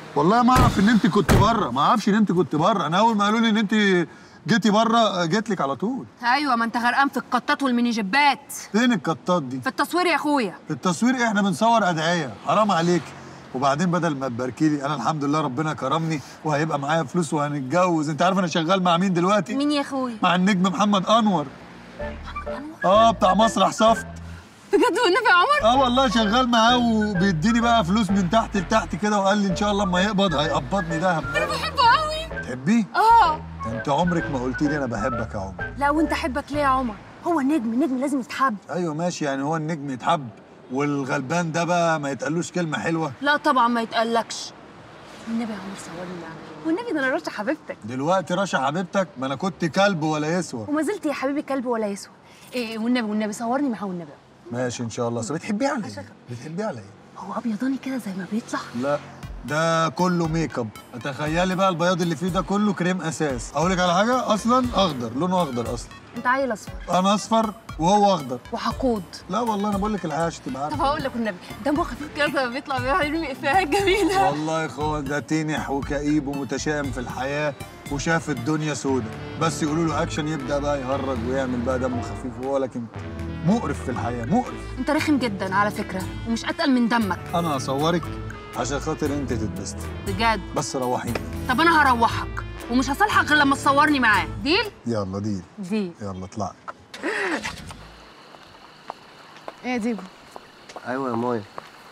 والله ما اعرف ان انت كنت بره ما اعرفش ان انت كنت بره انا اول ما قالوا لي ان انت جيتي بره جيت لك على طول ايوه ما انت غرقان في القطات والميني جيبات فين الكتات دي في التصوير يا اخويا التصوير احنا بنصور ادعيه حرام عليك وبعدين بدل ما تباركي لي انا الحمد لله ربنا كرمني وهيبقى معايا فلوس وهنتجوز انت عارف انا شغال مع مين دلوقتي مين يا اخويا مع النجم محمد انور اه بتاع مسرح صفت بجد والنبي يا عمر اه والله شغال معاه وبيديني بقى فلوس من تحت لتحت كده وقال لي ان شاء الله اما يقبض هيقبضني دهب انا بحبه قوي تحبيه؟ اه ده انت عمرك ما قلتي لي انا بحبك يا عمر لا وانت حبك ليه يا عمر هو نجم نجم لازم يتحب ايوه ماشي يعني هو النجم يتحب والغلبان ده بقى ما يتقالوش كلمه حلوه لا طبعا ما يتقلكش والنبي يا عمر صورني يعني والنبي ده انا رشا حبيبتك دلوقتي رشا حبيبتك ما انا كنت كلب ولا يسوى وما زلت يا حبيبي كلب ولا يسوى ايه والنبي والنبي صورني معاه والنبي ماشي ان شاء الله بس بتحبيه على ايه؟ بتحبيه على ايه؟ هو ابيضاني كده زي ما بيطلع لا ده كله ميك اب تخيلي بقى البياض اللي فيه ده كله كريم اساس اقول لك على حاجه اصلا اخضر لونه اخضر اصلا انت عيل اصفر انا اصفر وهو اخضر وحقود لا والله انا بقول لك الحقيقه عشان تبقى طب عارفه هقول لك والنبي دمه خفيف كده زي ما بيطلع بيرمي افيهات جميله والله يا اخوان ده تنح وكئيب ومتشائم في الحياه وشاف الدنيا سودة بس يقولوا له اكشن يبدا بقى يهرج ويعمل بقى دمه خفيف وهو لكن مقرف في الحياه مقرف انت رخم جدا على فكره ومش اتقل من دمك انا هصورك عشان خاطر انت تتبسطي بجد بس روحيني طب انا هروحك ومش هصالحك غير لما تصورني معاه ديل يلا دي ديل يلا اطلعي ايه يا ديجو ايوه يا مايا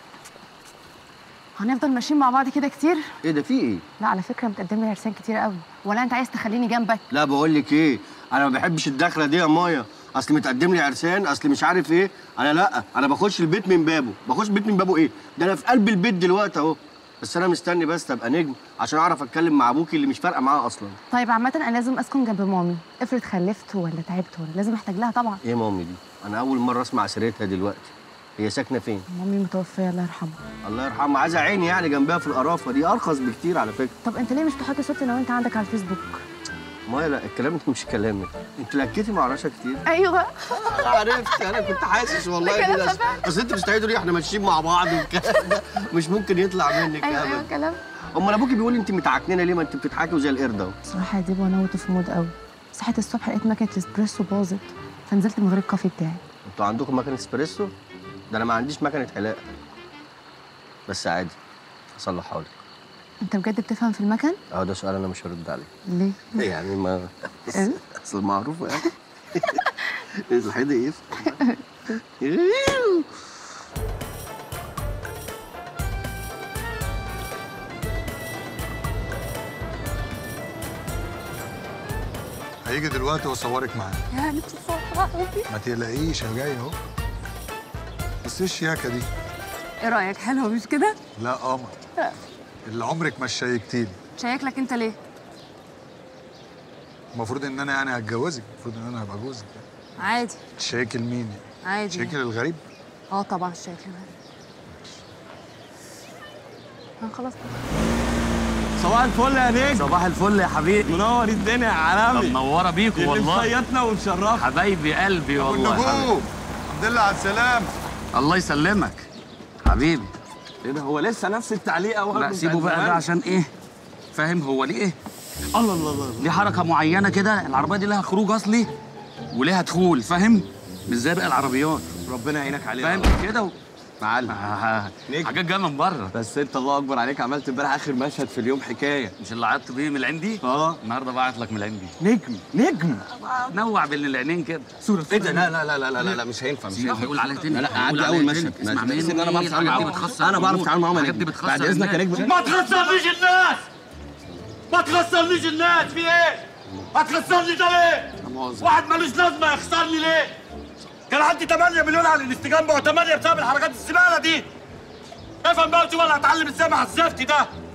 هنفضل ماشيين مع بعض كده كتير ايه ده في ايه لا على فكره متقدم لي عرسان كتير قوي ولا انت عايز تخليني جنبك لا بقول لك ايه انا ما بحبش الدخله دي يا مايا اصل متقدم لي عرسان اصل مش عارف ايه انا لا انا بخش البيت من بابه بخش البيت من بابه ايه ده انا في قلب البيت دلوقتي اهو بس انا مستني بس ابقى نجم عشان اعرف اتكلم مع ابوكي اللي مش فارقه معاه اصلا طيب عامه انا لازم اسكن جنب مامي افرض خلفت ولا تعبت ولا لازم احتاج لها طبعا ايه مامي دي انا اول مره اسمع سيرتها دلوقتي هي ساكنه فين مامي متوفيه الله يرحمها الله يرحمها عايزه عيني يعني جنبها في القرافه دي ارخص بكتير على فكره طب انت ليه مش تحط صورتي انا وانت عندك على الفيسبوك مايا لا الكلام ده مش كلامك انت لكيتي مع رشا كتير ايوه انا عرفت انا كنت حاسس والله كلام كده ده فعلا. بس انت مستعده ليه احنا ماشيين مع بعض والكلام ده مش ممكن يطلع منك ايوه ايوه ابدا كلام امال ابوكي بيقول لي انت متعكننه ليه ما انت بتضحكي زي القرد اهو بصراحه يا ديبو انا نوت في مود قوي صحيت الصبح لقيت ماكينه الاسبريسو باظت فنزلت من غير الكافي بتاعي انتوا عندكم مكنه اسبريسو ده انا ما عنديش مكنه حلاقه بس عادي هصلحها لك انت بجد بتفهم في المكن اه ده سؤال انا مش هرد عليه ليه يعني ما إيه؟ اصل معروف يعني الحيد ايه هيجي دلوقتي واصورك معاه يا نفسي تصور ما تقلقيش انا جاي اهو بس ايه الشياكه دي ايه رايك حلوه مش كده لا قمر اللي عمرك ما شيكتيني شيك لك انت ليه المفروض ان انا يعني هتجوزك المفروض ان انا هبقى جوزك عادي تشيك لمين عادي تشيك للغريب اه طبعا شيك اه خلاص صباح الفل يا نجم صباح الفل يا حبيبي منور الدنيا يا طب عالمي منوره بيكم اللي والله مصيطنا ومشرفنا حبايبي قلبي والله حبيبي. والنجوم الحمد لله على السلامه الله يسلمك حبيبي ايه ده هو لسه نفس التعليقه وهو لا سيبه بقى ده عشان ايه فاهم هو ليه ايه الله الله الله ليه حركه معينه كده العربيه دي لها خروج اصلي وليها دخول فاهم مش زي باقي العربيات ربنا يعينك عليه فاهم كده و... معلم آه، نجم. حاجات جايه من بره بس انت الله اكبر عليك عملت امبارح اخر مشهد في اليوم حكايه مش اللي عيطت بيه من العندي اه النهارده بعت لك من العندي نجم نجم نوع بين العينين كده صورة ايه ده لا لا لا لا لا لا مش هينفع مش سيبك هينفع هيقول عليها تاني لا لا هيقول عدي عليها اول تاني. مشهد اسمع ما- مني بس ان انا بعرف اتعامل الحاجات دي معاهم بتخسر انا بعرف الأمور. اتعامل معاهم يا الحاجات دي نجم بتخسر بعد اذنك يا الناس. نجم ما تخسرنيش الناس ما تخسرنيش الناس في ايه؟ هتخسرني ده ليه؟ واحد ملوش لازمه يخسرني ليه؟ كان عندي 8 مليون على الانستجرام بقوا 8 بسبب الحركات الزباله دي افهم بقى شوف انا هتعلم ازاي مع الزفت ده